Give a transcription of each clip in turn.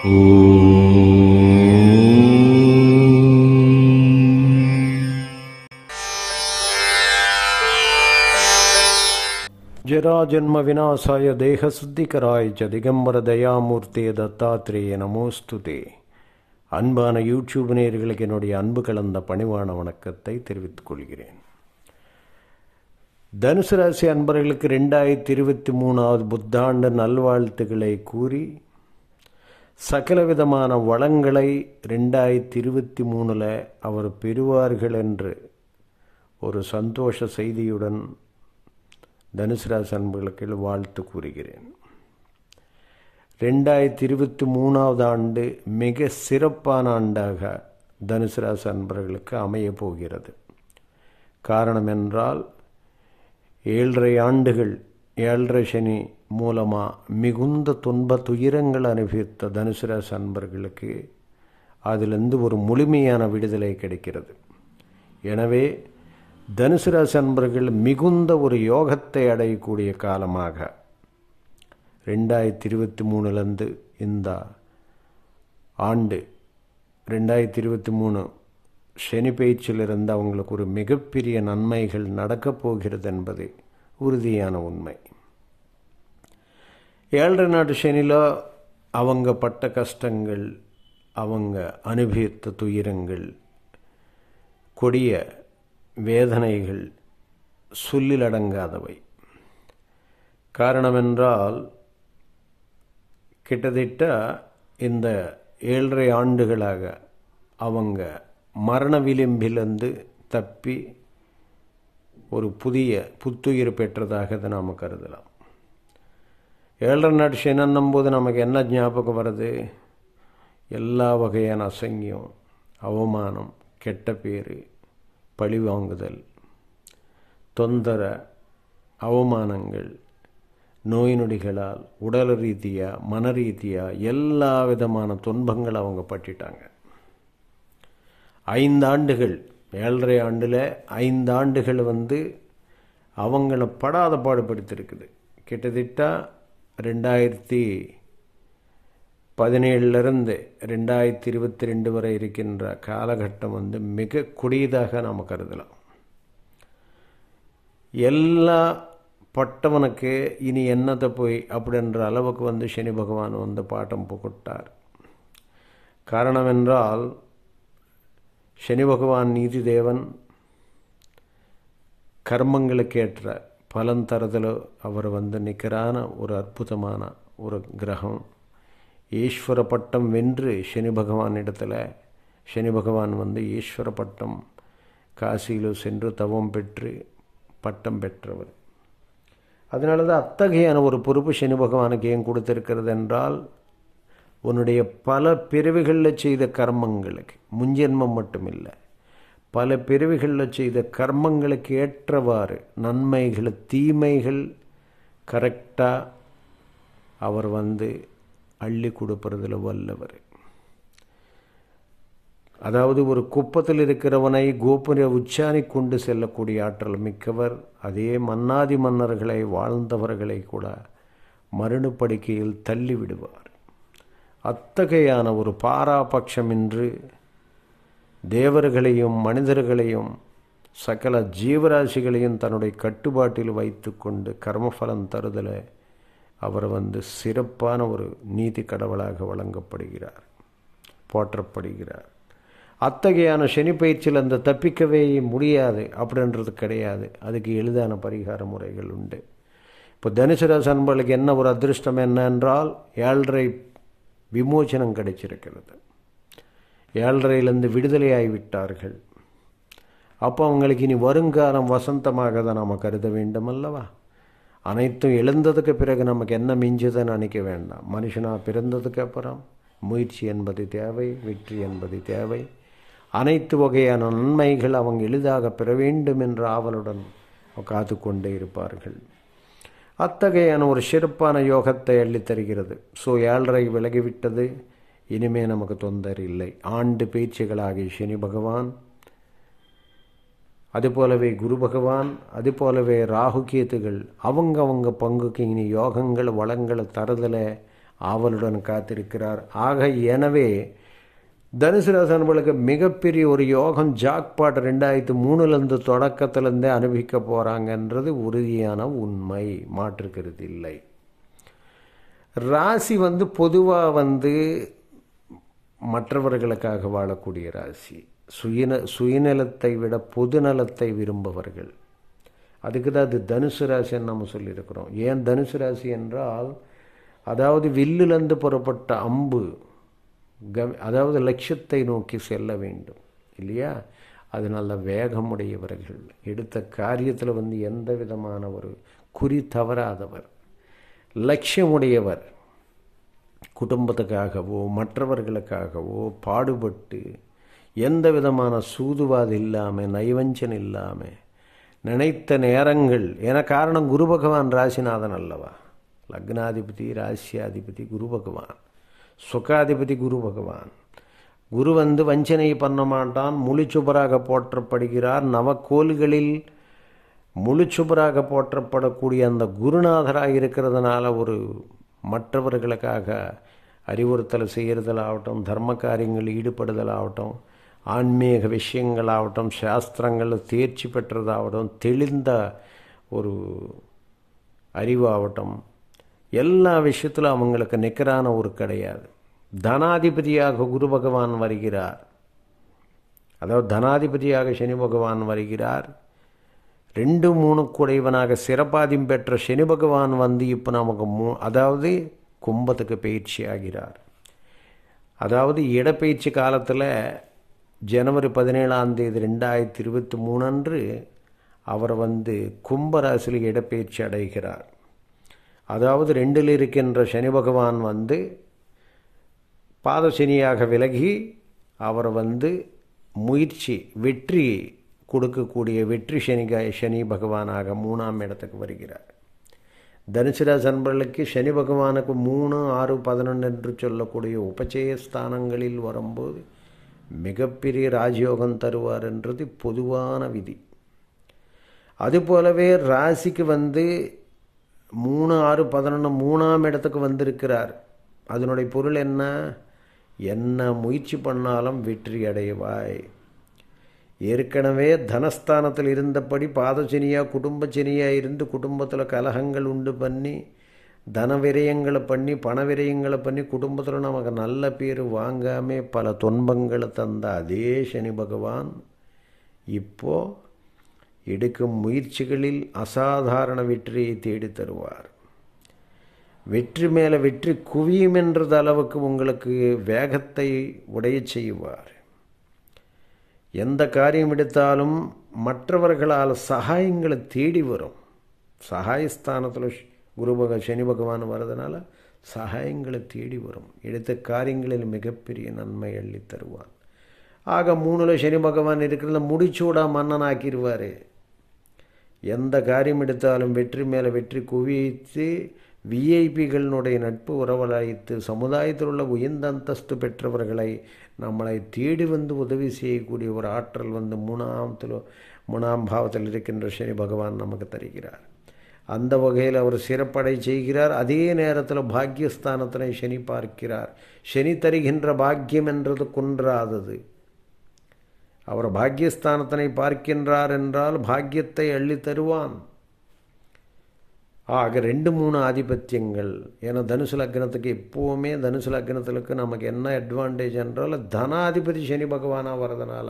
ಜರಾಜನ್ಮ ವಿನಾಶಾಯ ದೇಹ சுத்திகராய ச திகம்பர தயாமூர்த்தே தத்தாத்ரேய நமோஸ்துதே அன்பான யூடியூப் நேயர்களுக்கு என்னுடைய அன்பு கலந்த பணிவான வணக்கத்தை தெரிவித்துக் கொள்கிறேன் தனுசு ராசி அன்பர்களுக்கு ரெண்டாயிரத்தி இருபத்தி மூணாவது புத்தாண்டு நல்வாழ்த்துக்களை கூறி சகலவிதமான வளங்களை ரெண்டாயிரத்தி இருபத்தி மூணில் அவர் பெறுவார்கள் என்று ஒரு சந்தோஷ செய்தியுடன் தனுசு ராசி அன்பர்களுக்கு வாழ்த்து கூறுகிறேன் ரெண்டாயிரத்தி இருபத்தி மூணாவது ஆண்டு மிக சிறப்பான ஆண்டாக தனுசு ராசி அன்பர்களுக்கு அமையப் போகிறது காரணம் என்றால் ஏழரை ஆண்டுகள் ஏழரை சனி மூலமாக மிகுந்த துன்ப துயரங்கள் அனுபவித்த தனுசு ராசி அன்பர்களுக்கு அதிலிருந்து ஒரு முழுமையான விடுதலை கிடைக்கிறது எனவே தனுசு ராசி அன்பர்கள் மிகுந்த ஒரு யோகத்தை அடையக்கூடிய காலமாக ரெண்டாயிரத்தி இருபத்தி மூணுலேருந்து இந்த ஆண்டு ரெண்டாயிரத்தி இருபத்தி மூணு சனி பயிற்சியிலிருந்து அவங்களுக்கு ஒரு மிகப்பெரிய நன்மைகள் நடக்கப் போகிறது என்பது உறுதியான உண்மை ஏழரை நாட்டு சனியில் அவங்க பட்ட கஷ்டங்கள் அவங்க அனுபவித்த துயரங்கள் கொடிய வேதனைகள் சொல்லில் அடங்காதவை காரணமென்றால் கிட்டத்தட்ட இந்த ஏழரை ஆண்டுகளாக அவங்க மரண விளிம்பிலிருந்து தப்பி ஒரு புதிய புத்துயிர் பெற்றதாக இதை நாம் கருதலாம் ஏழரை நாட்டு சனன்னும் போது நமக்கு என்ன ஞாபகம் வருது எல்லா வகையான அசங்கியம் அவமானம் கெட்ட பேர் பழி வாங்குதல் தொந்தர அவமானங்கள் நோய் நொடிகளால் உடல் ரீதியாக மன ரீதியாக எல்லா விதமான துன்பங்கள் அவங்க பட்டுட்டாங்க ஐந்தாண்டுகள் ஏழரை ஆண்டில் ஐந்தாண்டுகள் வந்து அவங்கள படாத பாடுபடுத்திருக்குது கிட்டத்தட்ட ரெண்டாயிரத்தி பதினேழுலேருந்து ரெண்டாயிரத்தி இருபத்தி ரெண்டு வரை இருக்கின்ற காலகட்டம் வந்து மிக கொடியதாக நாம் கருதலாம் எல்லா பட்டவனுக்கு இனி என்னத்தை போய் அப்படின்ற அளவுக்கு வந்து சனி பகவான் வந்து பாட்டம் புகட்டார் காரணம் என்றால் சனி பகவான் நீதி தேவன் கர்மங்களுக்கேற்ற பலன் தருதலோ அவர் வந்து நிற்கிறான ஒரு அற்புதமான ஒரு கிரகம் ஈஸ்வர பட்டம் வென்று சனி பகவான் இடத்துல சனி பகவான் வந்து ஈஸ்வர பட்டம் காசியில் சென்று தவம் பெற்று பட்டம் பெற்றவர் அதனால தான் அத்தகையான ஒரு பொறுப்பு சனி பகவானுக்கு ஏன் கொடுத்திருக்கிறது என்றால் உன்னுடைய பல பிரிவுகளில் செய்த கர்மங்களுக்கு முன்ஜென்மம் மட்டும் இல்லை பல பிரிவுகளில் செய்த கர்மங்களுக்கு ஏற்றவாறு நன்மைகள் தீமைகள் கரெக்டாக அவர் வந்து அள்ளி கொடுப்பதில் வல்லவர் அதாவது ஒரு குப்பத்தில் இருக்கிறவனை கோபுர உச்சாணி கொண்டு செல்லக்கூடிய ஆற்றல் மிக்கவர் அதே மன்னாதி மன்னர்களை வாழ்ந்தவர்களை கூட மரணு படுக்கையில் தள்ளி விடுவார் அத்தகையான ஒரு பாராபட்சமின்றி தேவர்களையும் மனிதர்களையும் சகல ஜீவராசிகளையும் தன்னுடைய கட்டுப்பாட்டில் வைத்து கொண்டு கர்மஃபலம் தருதலை அவர் வந்து சிறப்பான ஒரு நீதி கடவுளாக வழங்கப்படுகிறார் போற்றப்படுகிறார் அத்தகையான சனி பயிற்சியில் அந்த தப்பிக்கவே முடியாது அப்படின்றது கிடையாது அதுக்கு எளிதான பரிகார முறைகள் உண்டு இப்போ தனுசு ராசி அன்பர்களுக்கு என்ன ஒரு அதிர்ஷ்டம் என்னென்றால் ஏழரை விமோச்சனம் கிடைச்சிருக்கிறது ஏழரையிலிருந்து விடுதலையாகிவிட்டார்கள் அப்போ அவங்களுக்கு இனி வருங்காலம் வசந்தமாக தான் நாம் கருத வேண்டும் அல்லவா அனைத்தும் எழுந்ததுக்கு பிறகு நமக்கு என்ன மிஞ்சுதுன்னு நினைக்க வேண்டாம் மனுஷனாக பிறந்ததுக்கு அப்புறம் முயற்சி என்பது தேவை வெற்றி என்பது தேவை அனைத்து வகையான நன்மைகள் அவங்க எளிதாக பெற வேண்டும் என்ற ஆவலுடன் காத்து கொண்டே இருப்பார்கள் அத்தகையான ஒரு சிறப்பான யோகத்தை அள்ளித்தருகிறது ஸோ ஏழரை விலகிவிட்டது இனிமே நமக்கு தொந்தர் இல்லை ஆண்டு பேச்சுகளாகிய சனி பகவான் அதுபோலவே குரு பகவான் அதுபோலவே ராகு கேத்துகள் அவங்க அவங்க பங்குக்கு இனி யோகங்கள் வளங்களை தருதலை ஆவலுடன் காத்திருக்கிறார் ஆக எனவே தனுசு ராசன்பளுக்கு மிகப்பெரிய ஒரு யோகம் ஜாக்பாட் ரெண்டாயிரத்து மூணுலேருந்து தொடக்கத்துலேருந்தே அனுபவிக்க போகிறாங்கன்றது உறுதியான உண்மை மாற்றுக்கிறது இல்லை ராசி வந்து பொதுவாக வந்து மற்றவர்களுக்காக வாழக்கூடிய ராசி சுயன சுயநலத்தை விட பொதுநலத்தை விரும்பவர்கள் அதுக்கு தான் அது தனுசு ராசின்னு நம்ம சொல்லியிருக்கிறோம் ஏன் தனுசு ராசி என்றால் அதாவது வில்லிலிருந்து புறப்பட்ட அம்பு க அதாவது லட்சியத்தை நோக்கி செல்ல வேண்டும் இல்லையா அது நல்ல வேகமுடையவர்கள் எடுத்த காரியத்தில் வந்து எந்த விதமான ஒரு குறி தவறாதவர் லட்சியமுடையவர் குடும்பத்துக்காகவோ மற்றவர்களுக்காகவோ பாடுபட்டு எந்த விதமான சூதுவாது இல்லாமல் நைவஞ்சன் இல்லாமல் நினைத்த நேரங்கள் என காரணம் குரு பகவான் ராசிநாதன் அல்லவா லக்னாதிபதி ராசியாதிபதி குரு பகவான் சுகாதிபதி குரு பகவான் குரு வந்து வஞ்சனை பண்ண மாட்டான் முழுச்சுபராக போற்றப்படுகிறார் நவக்கோள்களில் முழுச்சுபராக போற்றப்படக்கூடிய அந்த குருநாதராக இருக்கிறதுனால ஒரு மற்றவர்களுக்காக அறிவுறுத்தல் செய்கிறதலாகட்டும் தர்ம காரியங்களில் ஈடுபடுதலாகட்டும் ஆன்மீக விஷயங்களாகட்டும் சாஸ்திரங்களில் தேர்ச்சி பெற்றதாகட்டும் தெளிந்த ஒரு அறிவாகட்டும் எல்லா விஷயத்திலும் அவங்களுக்கு நிற்கிறான ஒரு கிடையாது தனாதிபதியாக குரு பகவான் வருகிறார் அதாவது தனாதிபதியாக சனி பகவான் வருகிறார் ரெண்டு மூணு குடைவனாக சிறப்பாதிம் பெற்ற சனி பகவான் வந்து இப்போ நமக்கு மூ அதாவது கும்பத்துக்கு பயிற்சி ஆகிறார் அதாவது இடப்பயிற்சி காலத்தில் ஜனவரி பதினேழாம் தேதி ரெண்டாயிரத்தி இருபத்தி மூணு அன்று அவர் வந்து கும்பராசியில் இடப்பெயர்ச்சி அடைகிறார் அதாவது ரெண்டில் இருக்கின்ற சனி பகவான் வந்து பாதசனியாக விலகி அவர் வந்து முயற்சி வெற்றி கொடுக்கக்கூடிய வெற்றி சனிக சனி பகவானாக மூணாம் இடத்துக்கு வருகிறார் தனுசுராசி அன்பர்களுக்கு சனி பகவானுக்கு மூணு ஆறு பதினொன்று என்று சொல்லக்கூடிய உபச்சய ஸ்தானங்களில் வரும்போது மிகப்பெரிய ராஜயோகம் தருவார் என்றது பொதுவான விதி அதுபோலவே ராசிக்கு வந்து மூணு ஆறு பதினொன்று மூணாம் இடத்துக்கு வந்திருக்கிறார் அதனுடைய பொருள் என்ன என்ன முயற்சி பண்ணாலும் வெற்றி அடைவாய் ஏற்கனவே தனஸ்தானத்தில் இருந்தபடி பாதசனியாக குடும்பச்சனியாக இருந்து குடும்பத்தில் கலகங்கள் உண்டு பண்ணி தன விரயங்களை பண்ணி பண விரயங்களை பண்ணி குடும்பத்தில் நமக்கு நல்ல பேர் வாங்காமே பல துன்பங்களை தந்த அதே சனி பகவான் இப்போ எடுக்கும் முயற்சிகளில் அசாதாரண வெற்றியை தேடி தருவார் வெற்றி மேலே வெற்றி குவியும் என்றது அளவுக்கு உங்களுக்கு வேகத்தை உடைய செய்வார் எந்த காரியம் எடுத்தாலும் மற்றவர்களால் சகாயங்களை தேடி வரும் சகாயஸ்தானத்தில் குரு பக சனி பகவான் வர்றதுனால சகாயங்களை தேடி வரும் எடுத்த காரியங்களில் மிகப்பெரிய நன்மை அள்ளி தருவான் ஆக மூணில் சனி பகவான் இருக்கிறத முடிச்சூடா மன்னன் ஆக்கிடுவார் எந்த காரியம் எடுத்தாலும் வெற்றி மேலே வெற்றி குவித்து விஐபிகளினுடைய நட்பு உறவழைத்து சமுதாயத்தில் உள்ள உயர்ந்த அந்தஸ்து பெற்றவர்களை நம்மளை தேடி வந்து உதவி செய்யக்கூடிய ஒரு ஆற்றல் வந்து மூணாமத்தில் மூணாம் பாவத்தில் இருக்கின்ற சனி பகவான் நமக்கு தருகிறார் அந்த வகையில் அவர் சிறப்படை செய்கிறார் அதே நேரத்தில் பாக்கியஸ்தானத்தில் சனி பார்க்கிறார் சனி தருகின்ற பாக்கியம் என்றது குன்றாதது அவர் பாக்கியஸ்தானத்தினை பார்க்கின்றார் என்றால் பாக்கியத்தை அள்ளி தருவான் ஆக ரெண்டு மூணு ஆதிபத்தியங்கள் ஏன்னா தனுசு லக்னத்துக்கு எப்போவுமே தனுசு லக்னத்துக்கு நமக்கு என்ன அட்வான்டேஜ் என்றால் தனாதிபதி சனி பகவானாக வர்றதுனால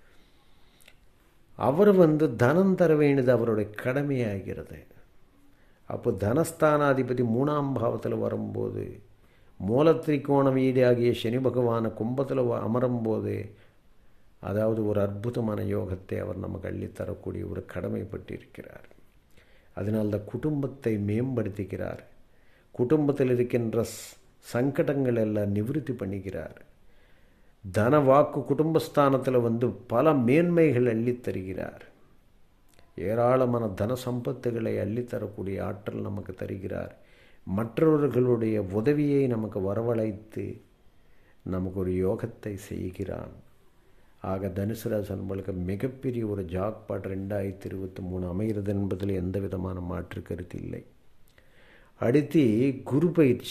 அவர் வந்து தனம் தர வேண்டியது அவருடைய கடமையாகிறது அப்போ தனஸ்தானாதிபதி மூணாம் பாவத்தில் வரும்போது மூலத்திரிகோண வீடு ஆகிய சனி பகவான கும்பத்தில் அமரும்போது அதாவது ஒரு அற்புதமான யோகத்தை அவர் நமக்கு அள்ளித்தரக்கூடிய ஒரு கடமைப்பட்டிருக்கிறார் அதனால் அந்த குடும்பத்தை மேம்படுத்திக்கிறார் குடும்பத்தில் இருக்கின்ற சங்கடங்கள் எல்லாம் நிவிருத்தி பண்ணிக்கிறார் தன வாக்கு குடும்பஸ்தானத்தில் வந்து பல மேன்மைகள் அள்ளித் தருகிறார் ஏராளமான தன சம்பத்துகளை அள்ளித்தரக்கூடிய ஆற்றல் நமக்கு தருகிறார் மற்றவர்களுடைய உதவியை நமக்கு வரவழைத்து நமக்கு ஒரு யோகத்தை செய்கிறான் ஆக தனுசு ராசி அன்பர்களுக்கு மிகப்பெரிய ஒரு ஜாக்பாட் ரெண்டாயிரத்தி இருபத்தி மூணு அமைகிறது என்பதில் எந்த விதமான மாற்று கருத்து இல்லை அடுத்து குரு பயிற்சி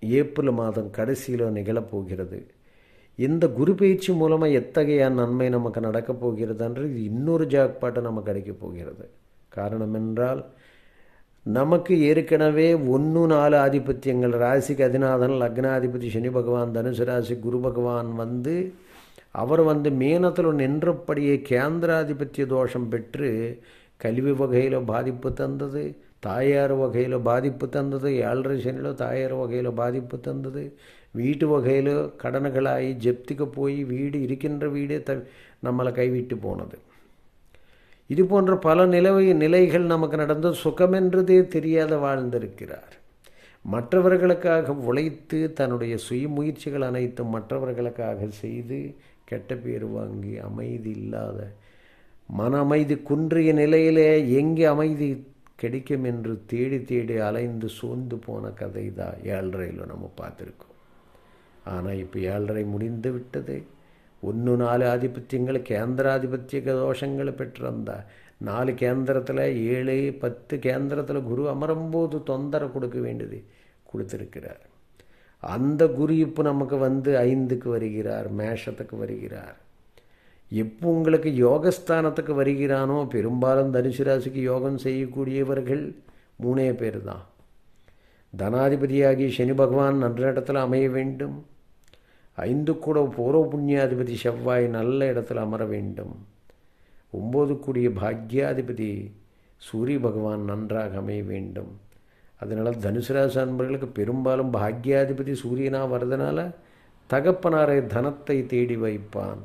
ஏப்ரல் மாதம் கடைசியில் நிகழப்போகிறது இந்த குரு பயிற்சி மூலமாக எத்தகைய நன்மை நமக்கு நடக்கப் போகிறதுன்றது இன்னொரு ஜாக்பாட்டை நமக்கு கிடைக்கப் போகிறது காரணம் என்றால் நமக்கு ஏற்கனவே ஒன்று நாலு ஆதிபத்தியங்கள் ராசிக்கு அதிநாதன் லக்னாதிபதி சனி பகவான் தனுசு ராசி குரு பகவான் வந்து அவர் வந்து மீனத்தில் நின்றபடியே கேந்திராதிபத்திய தோஷம் பெற்று கல்வி வகையில் பாதிப்பு தந்தது தாயார் வகையில் பாதிப்பு தந்தது ஏழரை சனியில் தாயார் வகையில் பாதிப்பு தந்தது வீட்டு வகையில் கடன்களாகி ஜப்திக்கு போய் வீடு இருக்கின்ற வீடே த நம்மளை கைவிட்டு போனது இது போன்ற பல நிலை நிலைகள் நமக்கு நடந்து சுகமென்றதே தெரியாத வாழ்ந்திருக்கிறார் மற்றவர்களுக்காக உழைத்து தன்னுடைய சுயமுயற்சிகள் அனைத்தும் மற்றவர்களுக்காக செய்து கெட்ட பேர் வாங்கி அமைதி இல்லாத மன அமைதி குன்றிய நிலையிலே எங்கே அமைதி கிடைக்கும் என்று தேடி தேடி அலைந்து சோர்ந்து போன கதை தான் ஏழரையில் நம்ம பார்த்துருக்கோம் ஆனால் இப்போ ஏழரை முடிந்து விட்டது ஒன்று நாலு ஆதிபத்தியங்கள் கேந்திராதிபத்திய தோஷங்களை பெற்றிருந்தா நாலு கேந்திரத்தில் ஏழு பத்து கேந்திரத்தில் குரு அமரும்போது தொந்தரை கொடுக்க வேண்டியது கொடுத்துருக்கிறார் அந்த குரு இப்போ நமக்கு வந்து ஐந்துக்கு வருகிறார் மேஷத்துக்கு வருகிறார் எப்போ உங்களுக்கு யோகஸ்தானத்துக்கு வருகிறானோ பெரும்பாலும் தனுசு ராசிக்கு யோகம் செய்யக்கூடியவர்கள் மூணே பேர் தான் தனாதிபதியாகி சனி பகவான் நல்ல இடத்துல அமைய வேண்டும் ஐந்து கூட பூர்வ புண்ணியாதிபதி செவ்வாய் நல்ல இடத்துல அமர வேண்டும் ஒம்பது கூடிய பாக்யாதிபதி சூரிய பகவான் நன்றாக அமைய வேண்டும் அதனால் தனுசு ராசி அன்பர்களுக்கு பெரும்பாலும் பாக்யாதிபதி சூரியனாக வர்றதுனால தகப்பனாரை தனத்தை தேடி வைப்பான்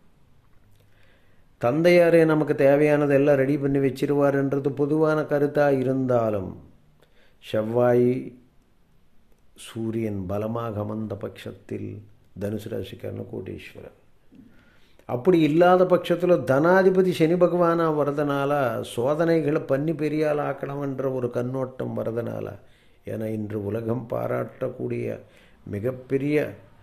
தந்தையாரே நமக்கு தேவையானது எல்லாம் ரெடி பண்ணி வச்சிருவார்ன்றது பொதுவான கருத்தாக இருந்தாலும் செவ்வாய் சூரியன் பலமாக அமர்ந்த பட்சத்தில் தனுசு ராசிக்காரன கோடீஸ்வரன் அப்படி இல்லாத பட்சத்தில் தனாதிபதி சனி பகவானாக வரதுனால சோதனைகளை பண்ணி பெரியால் ஆக்கணும்ன்ற ஒரு கண்ணோட்டம் வரதுனால ஏன்னா இன்று உலகம் பாராட்டக்கூடிய மிகப்பெரிய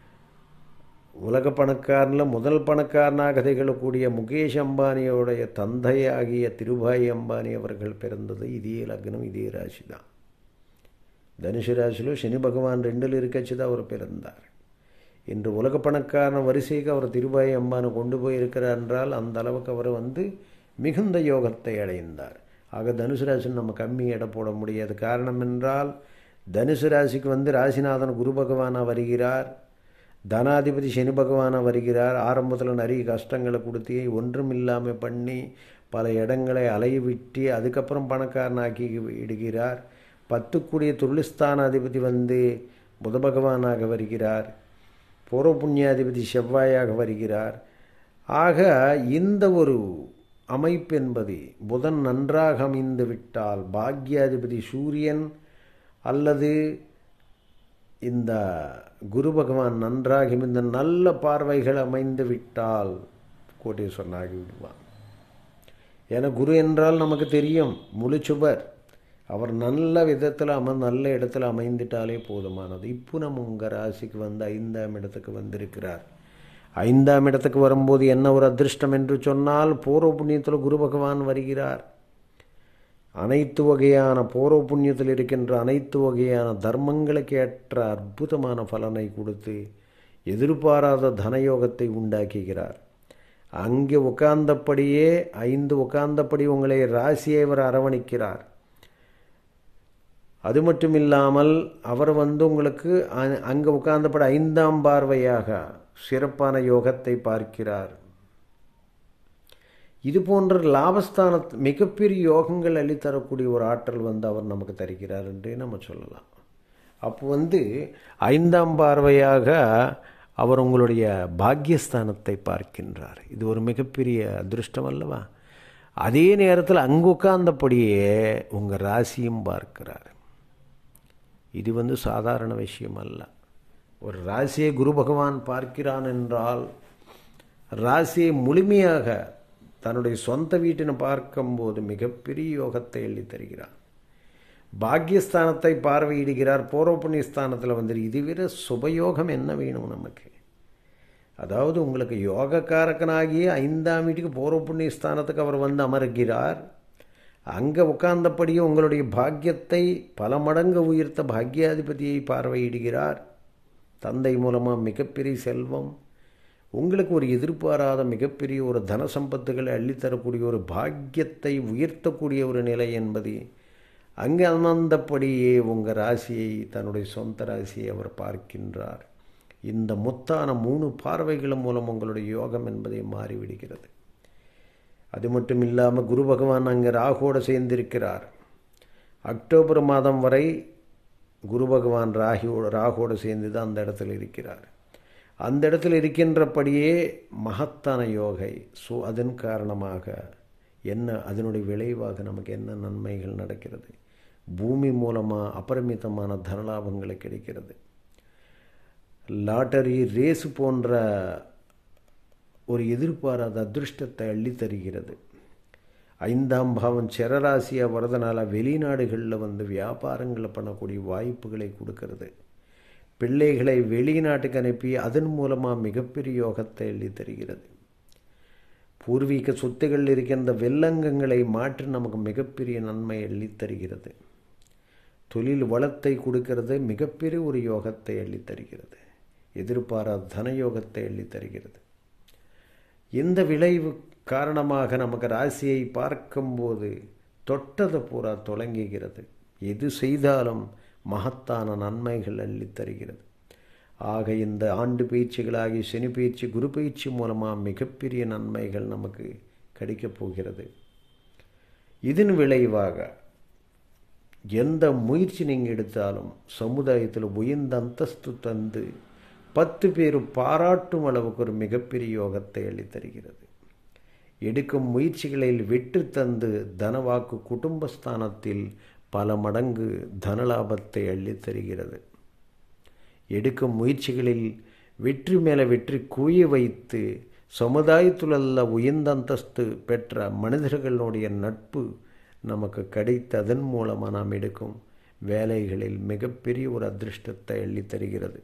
உலக பணக்காரனில் முதல் பணக்காரனாக திகழக்கூடிய முகேஷ் அம்பானியோடைய தந்தையாகிய திருபாய் அம்பானி அவர்கள் பிறந்தது இதே லக்னம் இதே ராசி தான் தனுசு ராசியில் சனி பகவான் ரெண்டில் இருக்கச்சு தான் அவர் பிறந்தார் இன்று உலக பணக்காரன வரிசைக்கு அவர் திருபாய் அம்பானை கொண்டு போயிருக்கிறார் என்றால் அந்த அளவுக்கு அவர் வந்து மிகுந்த யோகத்தை அடைந்தார் ஆக தனுசு ராசி நம்ம கம்மி எடை போட முடியாது காரணம் என்றால் தனுசு ராசிக்கு வந்து ராசிநாதன் குரு பகவானாக வருகிறார் தனாதிபதி சனி பகவானாக வருகிறார் ஆரம்பத்தில் நிறைய கஷ்டங்களை கொடுத்து ஒன்றும் இல்லாமல் பண்ணி பல இடங்களை அலைய விட்டு அதுக்கப்புறம் பணக்காரனாக்கி இடுகிறார் பத்துக்குடிய தொழில்ஸ்தானாதிபதி வந்து புத பகவானாக வருகிறார் பூர்வ புண்ணியாதிபதி செவ்வாயாக வருகிறார் ஆக இந்த ஒரு அமைப்பு என்பது புதன் நன்றாக அமைந்து விட்டால் பாக்யாதிபதி சூரியன் அல்லது இந்த குரு பகவான் நன்றாக இந்த நல்ல பார்வைகள் அமைந்து விட்டால் கோட்டீஸ்வரனாகி விடுவான் ஏன்னா குரு என்றால் நமக்கு தெரியும் முழுச்சுபர் அவர் நல்ல விதத்தில் அம நல்ல இடத்துல அமைந்துட்டாலே போதுமானது இப்போ நம்ம உங்கள் ராசிக்கு வந்து ஐந்தாம் இடத்துக்கு வந்திருக்கிறார் ஐந்தாம் இடத்துக்கு வரும்போது என்ன ஒரு அதிர்ஷ்டம் என்று சொன்னால் பூர்வ புண்ணியத்தில் குரு பகவான் வருகிறார் அனைத்து வகையான பூர்வ புண்ணியத்தில் இருக்கின்ற அனைத்து வகையான தர்மங்களுக்கு ஏற்ற அற்புதமான பலனை கொடுத்து எதிர்பாராத தனயோகத்தை உண்டாக்குகிறார் அங்கே உட்கார்ந்தபடியே ஐந்து உட்கார்ந்தபடி உங்களை ராசியை அவர் அரவணைக்கிறார் அது மட்டும் இல்லாமல் அவர் வந்து உங்களுக்கு அங்கே உட்கார்ந்தபடி ஐந்தாம் பார்வையாக சிறப்பான யோகத்தை பார்க்கிறார் இது போன்ற லாபஸ்தான மிகப்பெரிய யோகங்கள் அள்ளித்தரக்கூடிய ஒரு ஆற்றல் வந்து அவர் நமக்கு தருகிறார் என்றே நம்ம சொல்லலாம் அப்போ வந்து ஐந்தாம் பார்வையாக அவர் உங்களுடைய பாக்கியஸ்தானத்தை பார்க்கின்றார் இது ஒரு மிகப்பெரிய அதிருஷ்டம் அல்லவா அதே நேரத்தில் அங்கு உட்கார்ந்தபடியே உங்கள் ராசியும் பார்க்கிறார் இது வந்து சாதாரண விஷயம் அல்ல ஒரு ராசியை குரு பகவான் பார்க்கிறான் என்றால் ராசியை முழுமையாக தன்னுடைய சொந்த வீட்டினை பார்க்கும்போது மிகப்பெரிய யோகத்தை எள்ளி தருகிறார் பாக்யஸ்தானத்தை பார்வையிடுகிறார் பூர்வ புண்ணியஸ்தானத்தில் வந்து இதுவிட சுபயோகம் என்ன வேணும் நமக்கு அதாவது உங்களுக்கு யோகக்காரக்கனாகிய ஐந்தாம் வீட்டுக்கு பூர்வ புண்ணியஸ்தானத்துக்கு அவர் வந்து அமர்கிறார் அங்கே உட்கார்ந்தபடியே உங்களுடைய பாக்கியத்தை பல மடங்கு உயர்த்த பாக்கியாதிபதியை பார்வையிடுகிறார் தந்தை மூலமாக மிகப்பெரிய செல்வம் உங்களுக்கு ஒரு எதிர்பாராத மிகப்பெரிய ஒரு தன சம்பத்துகளை அள்ளித்தரக்கூடிய ஒரு பாக்கியத்தை உயர்த்தக்கூடிய ஒரு நிலை என்பது அங்கே அந்தப்படியே உங்கள் ராசியை தன்னுடைய சொந்த ராசியை அவர் பார்க்கின்றார் இந்த முத்தான மூணு பார்வைகள் மூலம் உங்களுடைய யோகம் என்பதை மாறிவிடுகிறது அது மட்டும் இல்லாமல் குரு பகவான் அங்கே ராகோடு சேர்ந்திருக்கிறார் அக்டோபர் மாதம் வரை குரு பகவான் ராகியோட ராகோடு சேர்ந்து தான் அந்த இடத்துல இருக்கிறார் அந்த இடத்துல இருக்கின்றபடியே மகத்தான யோகை ஸோ அதன் காரணமாக என்ன அதனுடைய விளைவாக நமக்கு என்ன நன்மைகள் நடக்கிறது பூமி மூலமாக அபரிமிதமான தனலாபங்களை கிடைக்கிறது லாட்டரி ரேஸு போன்ற ஒரு எதிர்பாராத அதிருஷ்டத்தை அள்ளி தருகிறது ஐந்தாம் பாவம் செரராசியாக வரதுனால வெளிநாடுகளில் வந்து வியாபாரங்களை பண்ணக்கூடிய வாய்ப்புகளை கொடுக்கறது பிள்ளைகளை வெளிநாட்டுக்கு அனுப்பி அதன் மூலமாக மிகப்பெரிய யோகத்தை அள்ளி தருகிறது பூர்வீக சொத்துகள் இருக்கின்ற வெள்ளங்கங்களை மாற்றி நமக்கு மிகப்பெரிய நன்மை அள்ளி தருகிறது தொழில் வளத்தை கொடுக்கிறது மிகப்பெரிய ஒரு யோகத்தை அள்ளி தருகிறது எதிர்பாராத தனயோகத்தை அள்ளி தருகிறது இந்த விளைவு காரணமாக நமக்கு ராசியை பார்க்கும்போது தொட்டதை பூரா தொடங்குகிறது எது செய்தாலும் மகத்தான நன்மைகள் அள்ளி தருகிறது ஆக இந்த ஆண்டு பயிற்சிகளாகி சனி பயிற்சி குரு பயிற்சி மூலமாக மிகப்பெரிய நன்மைகள் நமக்கு கிடைக்கப் போகிறது இதன் விளைவாக எந்த முயற்சி நீங்கள் எடுத்தாலும் சமுதாயத்தில் உயர்ந்த அந்தஸ்து தந்து பத்து பேர் பாராட்டும் அளவுக்கு ஒரு மிகப்பெரிய யோகத்தை அளித்தருகிறது எடுக்கும் முயற்சிகளில் வெற்றி தந்து தனவாக்கு குடும்பஸ்தானத்தில் பல மடங்கு தனலாபத்தை அள்ளித் தருகிறது எடுக்கும் முயற்சிகளில் வெற்றி மேலே வெற்றி குவிய வைத்து சமுதாயத்துள்ள உயர்ந்த அந்தஸ்து பெற்ற மனிதர்களுடைய நட்பு நமக்கு கிடைத்த அதன் மூலமாக நாம் எடுக்கும் வேலைகளில் மிகப்பெரிய ஒரு அதிர்ஷ்டத்தை அள்ளி தருகிறது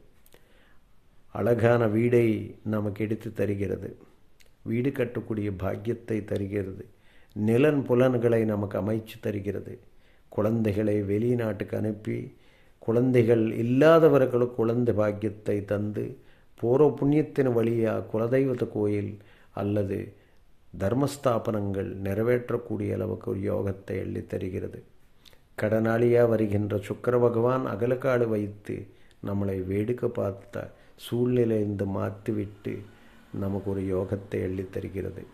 அழகான வீடை நமக்கு எடுத்து தருகிறது வீடு கட்டக்கூடிய பாக்கியத்தை தருகிறது நிலன் புலன்களை நமக்கு அமைச்சு தருகிறது குழந்தைகளை வெளிநாட்டுக்கு அனுப்பி குழந்தைகள் இல்லாதவர்களுக்கு குழந்தை பாக்கியத்தை தந்து பூர்வ புண்ணியத்தின் வழியாக குலதெய்வத்த கோயில் அல்லது தர்மஸ்தாபனங்கள் நிறைவேற்றக்கூடிய அளவுக்கு ஒரு யோகத்தை அள்ளி தருகிறது கடனாளியாக வருகின்ற சுக்கர பகவான் அகலக்காடு வைத்து நம்மளை வேடிக்கை பார்த்த சூழ்நிலையிலிருந்து மாற்றிவிட்டு நமக்கு ஒரு யோகத்தை அள்ளி தருகிறது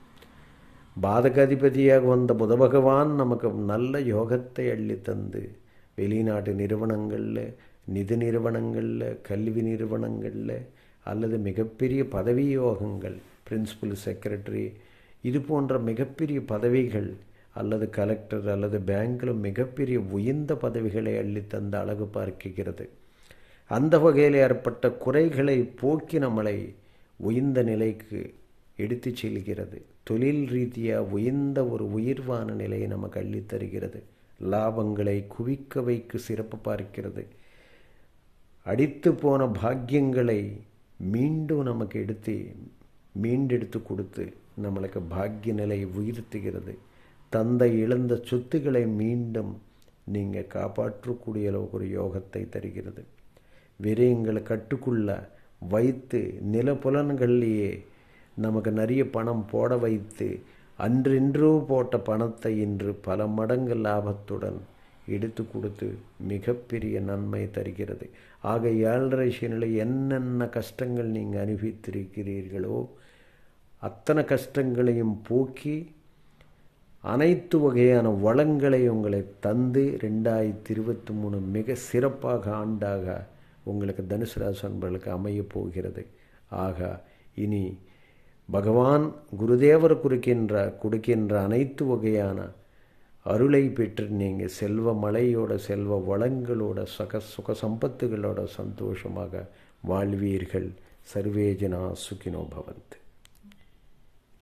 பாதகாதிபதியாக வந்த புத பகவான் நமக்கு நல்ல யோகத்தை அள்ளி தந்து வெளிநாட்டு நிறுவனங்களில் நிதி நிறுவனங்களில் கல்வி நிறுவனங்களில் அல்லது மிகப்பெரிய பதவி யோகங்கள் பிரின்சிபல் செக்ரட்டரி இது போன்ற மிகப்பெரிய பதவிகள் அல்லது கலெக்டர் அல்லது பேங்கில் மிகப்பெரிய உயர்ந்த பதவிகளை அள்ளி தந்த அழகு பார்க்கிறது அந்த வகையில் ஏற்பட்ட குறைகளை போக்கி நம்மளை உயர்ந்த நிலைக்கு எடுத்து செல்கிறது தொழில் ரீதியாக உயர்ந்த ஒரு உயிர்வான நிலையை நமக்கு அள்ளித் தருகிறது லாபங்களை குவிக்க வைக்கு சிறப்பு பார்க்கிறது அடித்து போன பாக்கியங்களை மீண்டும் நமக்கு எடுத்து மீண்டெடுத்து கொடுத்து நம்மளுக்கு பாக்கிய நிலை உயர்த்துகிறது தந்தை இழந்த சொத்துக்களை மீண்டும் நீங்கள் காப்பாற்றக்கூடிய அளவுக்கு ஒரு யோகத்தை தருகிறது விரயங்களை கட்டுக்குள்ள வைத்து நிலப்புலன்கள்லேயே நமக்கு நிறைய பணம் போட வைத்து அன்றென்றோ போட்ட பணத்தை இன்று பல மடங்கு லாபத்துடன் எடுத்து கொடுத்து மிகப்பெரிய நன்மை தருகிறது ஆக ஏழரை சனியில் என்னென்ன கஷ்டங்கள் நீங்கள் அனுபவித்திருக்கிறீர்களோ அத்தனை கஷ்டங்களையும் போக்கி அனைத்து வகையான வளங்களை உங்களை தந்து ரெண்டாயிரத்தி இருபத்தி மூணு மிக சிறப்பாக ஆண்டாக உங்களுக்கு தனுசு ராசி அன்பர்களுக்கு அமையப் போகிறது ஆக இனி பகவான் குருதேவர் குறிக்கின்ற கொடுக்கின்ற அனைத்து வகையான அருளை பெற்று நீங்கள் செல்வ மலையோட செல்வ வளங்களோட சக சுக சம்பத்துகளோட சந்தோஷமாக வாழ்வீர்கள் சர்வேஜனா சுகினோ பவந்த்